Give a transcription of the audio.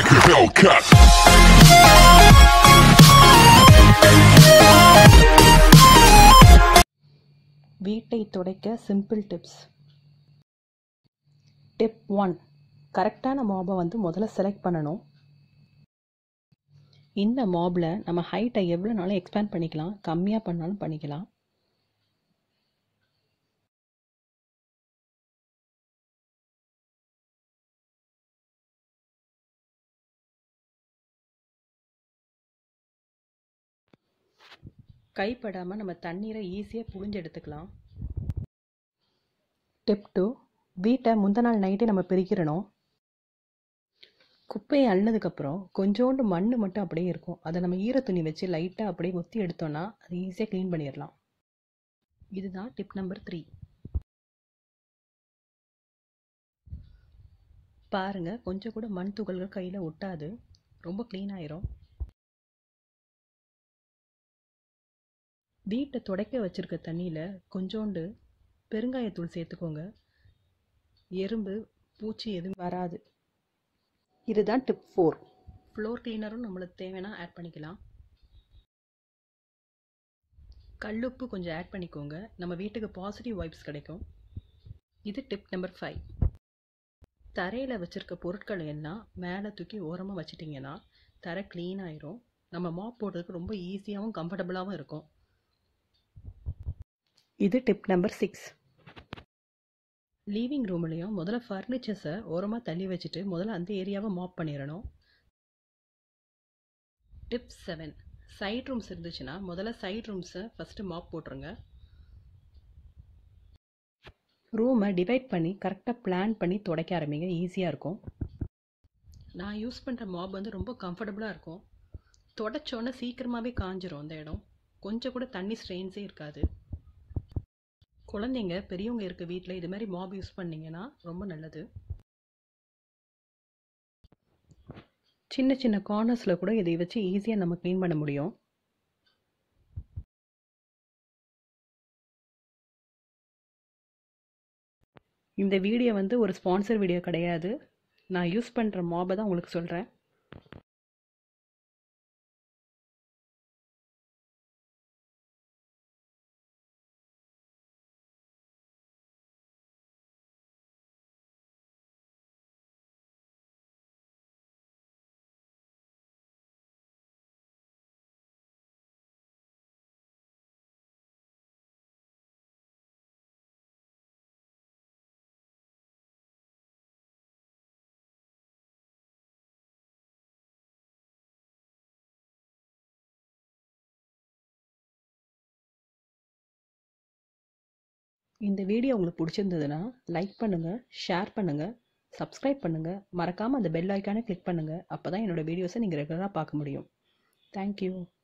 like a Hellcat. வீட்டை துடைக்க simple tips tip one கரெக்டான மாபை வந்து முதல்ல செலக்ட் பண்ணணும் இந்த மாபில் நம்ம ஹைட்டை எவ்வளோ நாளும் எக்ஸ்பேண்ட் பண்ணிக்கலாம் கம்மியாக பண்ணாலும் பண்ணிக்கலாம் கைப்படாமல் நம்ம தண்ணீரை ஈஸியாக புழிஞ்சு எடுத்துக்கலாம் டிப் டூ வீட்டை முந்த நாள் நைட்டே நம்ம பிரிக்கிறணும் குப்பையை அள்ளினதுக்கப்புறம் கொஞ்சோண்டு மண் மட்டும் அப்படியே இருக்கும் அதை நம்ம ஈர துணி வச்சு லைட்டாக அப்படியே ஒத்தி எடுத்தோன்னா அது ஈஸியாக க்ளீன் பண்ணிடலாம் இதுதான் டிப் நம்பர் த்ரீ பாருங்கள் கொஞ்சம் கூட மண் துகள்கள் கையில் ஒட்டாது ரொம்ப க்ளீன் ஆயிரும் வீட்டை துடைக்க வச்சுருக்க தண்ணியில் கொஞ்சோண்டு பெருங்காயத்தூள் சேர்த்துக்கோங்க எறும்பு பூச்சி எதுவும் வராது இதுதான் டிப் ஃபோர் ஃப்ளோர் கிளீனரும் நம்மளுக்கு தேவைன்னா ஆட் பண்ணிக்கலாம் கல்லுப்பு கொஞ்சம் ஆட் பண்ணிக்கோங்க நம்ம வீட்டுக்கு பாசிட்டிவ் வைப்ஸ் கிடைக்கும் இது டிப் நம்பர் ஃபைவ் தரையில் வச்சுருக்க பொருட்களை எல்லாம் மேலே தூக்கி ஓரமாக வச்சிட்டிங்கன்னா தரை க்ளீன் ஆயிரும் நம்ம மாப் போடுறதுக்கு ரொம்ப ஈஸியாகவும் கம்ஃபர்டபுளாகவும் இருக்கும் இது டிப் நம்பர் சிக்ஸ் லீவிங் ரூம்லேயும் முதல்ல ஃபர்னிச்சர்ஸை ஓரமாக தள்ளி வச்சுட்டு முதல்ல அந்த ஏரியாவை மாப் பண்ணிடணும் டிப் செவன் சைட் ரூம்ஸ் இருந்துச்சுன்னா முதல்ல சைட் ரூம்ஸை ஃபஸ்ட்டு மாப் போட்டுருங்க ரூமை டிவைட் பண்ணி கரெக்டாக பிளான் பண்ணி துடைக்க ஆரம்பிங்க ஈஸியாக இருக்கும் நான் யூஸ் பண்ணுற மாப் வந்து ரொம்ப கம்ஃபர்டபுளாக இருக்கும் தொடச்சோன்னே சீக்கிரமாகவே காஞ்சிரும் அந்த இடம் கொஞ்சம் கூட தண்ணி ஸ்ட்ரெயின்ஸே இருக்காது குழந்தைங்க பெரியவங்க இருக்க வீட்டில் இது மாதிரி மாப் யூஸ் பண்ணிங்கன்னா ரொம்ப நல்லது சின்ன சின்ன கார்னர்ஸில் கூட இதை வச்சு ஈஸியாக நம்ம க்ளீன் பண்ண முடியும் இந்த வீடியோ வந்து ஒரு ஸ்பான்சர் வீடியோ கிடையாது நான் யூஸ் பண்ணுற மாபை தான் உங்களுக்கு சொல்கிறேன் இந்த வீடியோ உங்களுக்கு பிடிச்சிருந்ததுன்னா லைக் பண்ணுங்கள் ஷேர் பண்ணுங்கள் சப்ஸ்கிரைப் பண்ணுங்கள் மறக்காமல் அந்த பெல் ஐக்கானை கிளிக் பண்ணுங்கள் அப்போ தான் என்னோடய வீடியோஸை நீங்கள் ரெகுலராக பார்க்க முடியும் தேங்க்யூ